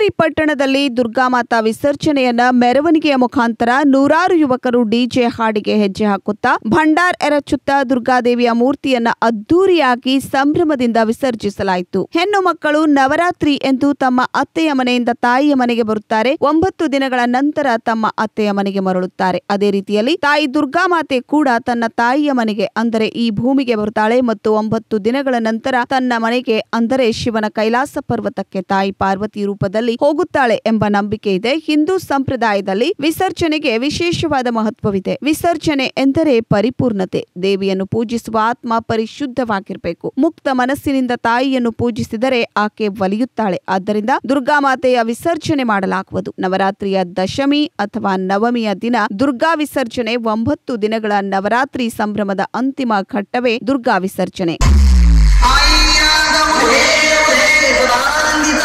ಹುಕ್ಕೇರಿ ಪಟ್ಟಣದಲ್ಲಿ ದುರ್ಗಾಮಾತಾ ವಿಸರ್ಜನೆಯನ್ನ ಮೆರವಣಿಗೆಯ ಮುಖಾಂತರ ನೂರಾರು ಯುವಕರು ಡಿಜೆ ಹಾಡಿಗೆ ಹೆಜ್ಜೆ ಹಾಕುತ್ತಾ ಭಂಡಾರ್ ಎರಚುತ್ತಾ ದುರ್ಗಾದೇವಿಯ ಮೂರ್ತಿಯನ್ನ ಅದ್ದೂರಿಯಾಗಿ ಸಂಭ್ರಮದಿಂದ ವಿಸರ್ಜಿಸಲಾಯಿತು ಹೆಣ್ಣು ಮಕ್ಕಳು ನವರಾತ್ರಿ ಎಂದು ತಮ್ಮ ಅತ್ತೆಯ ಮನೆಯಿಂದ ತಾಯಿಯ ಮನೆಗೆ ಬರುತ್ತಾರೆ ಒಂಬತ್ತು ದಿನಗಳ ನಂತರ ತಮ್ಮ ಅತ್ತೆಯ ಮನೆಗೆ ಮರಳುತ್ತಾರೆ ಅದೇ ರೀತಿಯಲ್ಲಿ ತಾಯಿ ದುರ್ಗಾಮಾತೆ ಕೂಡ ತನ್ನ ತಾಯಿಯ ಮನೆಗೆ ಅಂದರೆ ಈ ಭೂಮಿಗೆ ಬರುತ್ತಾಳೆ ಮತ್ತು ಒಂಬತ್ತು ದಿನಗಳ ನಂತರ ತನ್ನ ಮನೆಗೆ ಅಂದರೆ ಶಿವನ ಕೈಲಾಸ ಪರ್ವತಕ್ಕೆ ತಾಯಿ ಪಾರ್ವತಿ ರೂಪದಲ್ಲಿ ಹೋಗುತ್ತಾಳೆ ಎಂಬ ನಂಬಿಕೆ ಇದೆ ಹಿಂದೂ ಸಂಪ್ರದಾಯದಲ್ಲಿ ವಿಸರ್ಜನೆಗೆ ವಿಶೇಷವಾದ ಮಹತ್ವವಿದೆ ವಿಸರ್ಜನೆ ಎಂದರೆ ಪರಿಪೂರ್ಣತೆ ದೇವಿಯನ್ನು ಪೂಜಿಸುವ ಆತ್ಮ ಪರಿಶುದ್ಧವಾಗಿರಬೇಕು ಮುಕ್ತ ಮನಸ್ಸಿನಿಂದ ತಾಯಿಯನ್ನು ಪೂಜಿಸಿದರೆ ಆಕೆ ಒಲಿಯುತ್ತಾಳೆ ಆದ್ದರಿಂದ ದುರ್ಗಾಮಾತೆಯ ವಿಸರ್ಜನೆ ಮಾಡಲಾಗುವುದು ನವರಾತ್ರಿಯ ದಶಮಿ ಅಥವಾ ನವಮಿಯ ದಿನ ದುರ್ಗಾ ವಿಸರ್ಜನೆ ಒಂಬತ್ತು ದಿನಗಳ ನವರಾತ್ರಿ ಸಂಭ್ರಮದ ಅಂತಿಮ ಘಟ್ಟವೇ ದುರ್ಗಾ ವಿಸರ್ಜನೆ ಆಯ್ಯಾದ ಮುಹೇ ಮುಹೇ ಸುಧಾನಂದಿತ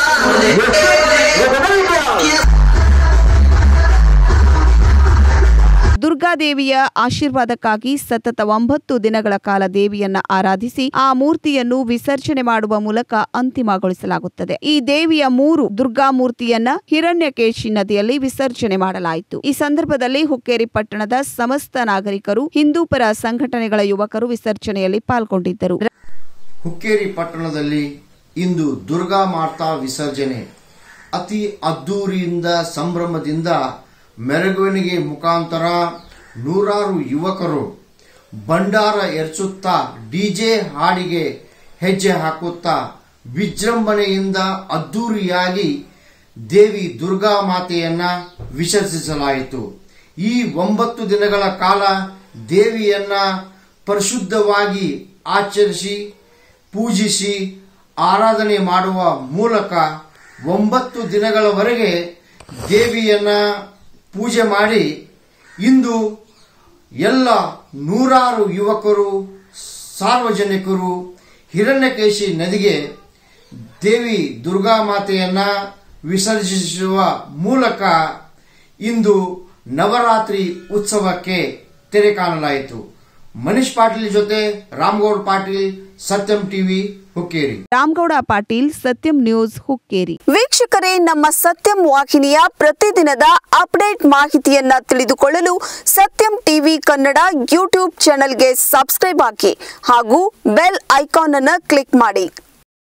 ದುರ್ಗಾದೇವಿಯ ಆಶೀರ್ವಾದಕ್ಕಾಗಿ ಸತತ ಒಂಬತ್ತು ದಿನಗಳ ಕಾಲ ದೇವಿಯನ್ನ ಆರಾಧಿಸಿ ಆ ಮೂರ್ತಿಯನ್ನು ವಿಸರ್ಜನೆ ಮಾಡುವ ಮೂಲಕ ಅಂತಿಮಗೊಳಿಸಲಾಗುತ್ತದೆ ಈ ದೇವಿಯ ಮೂರು ದುರ್ಗಾ ಮೂರ್ತಿಯನ್ನ ಹಿರಣ್ಯಕೇಶಿ ನದಿಯಲ್ಲಿ ವಿಸರ್ಜನೆ ಮಾಡಲಾಯಿತು ಈ ಸಂದರ್ಭದಲ್ಲಿ ಹುಕ್ಕೇರಿ ಪಟ್ಟಣದ ಸಮಸ್ತ ನಾಗರಿಕರು ಹಿಂದೂಪರ ಸಂಘಟನೆಗಳ ಯುವಕರು ವಿಸರ್ಜನೆಯಲ್ಲಿ ಪಾಲ್ಗೊಂಡಿದ್ದರು ಹುಕ್ಕೇರಿ ಪಟ್ಟಣದಲ್ಲಿ ಇಂದು ದುರ್ಗಾ ಮಾತಾ ವಿಸರ್ಜನೆ ಅತಿ ಅದ್ದೂರಿಯಿಂದ ಸಂಭ್ರಮದಿಂದ ಮೆರವಣಿಗೆ ಮುಖಾಂತರ ನೂರಾರು ಯುವಕರು ಭಂಡಾರ ಎರಚುತ್ತಾ ಡಿಜೆ ಹಾಡಿಗೆ ಹೆಜ್ಜೆ ಹಾಕುತ್ತಾ ವಿಜೃಂಭಣೆಯಿಂದ ಅದ್ದೂರಿಯಾಗಿ ದೇವಿ ದುರ್ಗಾ ಮಾತೆಯನ್ನ ವಿಸರ್ಜಿಸಲಾಯಿತು ಈ ಒಂಬತ್ತು ದಿನಗಳ ಕಾಲ ದೇವಿಯನ್ನ ಪರಿಶುದ್ಧವಾಗಿ ಆಚರಿಸಿ ಪೂಜಿಸಿ ಆರಾಧನೆ ಮಾಡುವ ಮೂಲಕ ಒಂಬತ್ತು ದಿನಗಳವರೆಗೆ ದೇವಿಯನ್ನ ಪೂಜೆ ಮಾಡಿ ಇಂದು ಎಲ್ಲ ನೂರಾರು ಯುವಕರು ಸಾರ್ವಜನಿಕರು ಹಿರಣ್ಯಕೇಶಿ ನದಿಗೆ ದೇವಿ ದುರ್ಗಾ ಮಾತೆಯನ್ನ ವಿಸರ್ಜಿಸುವ ಮೂಲಕ ಇಂದು ನವರಾತ್ರಿ ಉತ್ಸವಕ್ಕೆ ತೆರೆ ಕಾಣಲಾಯಿತು ಮನೀಶ್ ಪಾಟೀಲ್ ಜೊತೆ ರಾಮಗೌಡ್ ಪಾಟೀಲ್ ಸತ್ಯಂ ಟಿವಿ ಹುಕ್ಕೇರಿ ರಾಮಗೌಡ ಪಾಟೀಲ್ ಸತ್ಯಂ ನ್ಯೂಸ್ ಹುಕ್ಕೇರಿ ವೀಕ್ಷಕರೇ ನಮ್ಮ ಸತ್ಯಂ ವಾಹಿನಿಯ ಪ್ರತಿದಿನದ ಅಪ್ಡೇಟ್ ಮಾಹಿತಿಯನ್ನ ತಿಳಿದುಕೊಳ್ಳಲು ಸತ್ಯಂ ಟಿವಿ ಕನ್ನಡ ಯೂಟ್ಯೂಬ್ ಚಾನೆಲ್ಗೆ ಸಬ್ಸ್ಕ್ರೈಬ್ ಹಾಕಿ ಹಾಗೂ ಬೆಲ್ ಐಕಾನ್ ಅನ್ನು ಕ್ಲಿಕ್ ಮಾಡಿ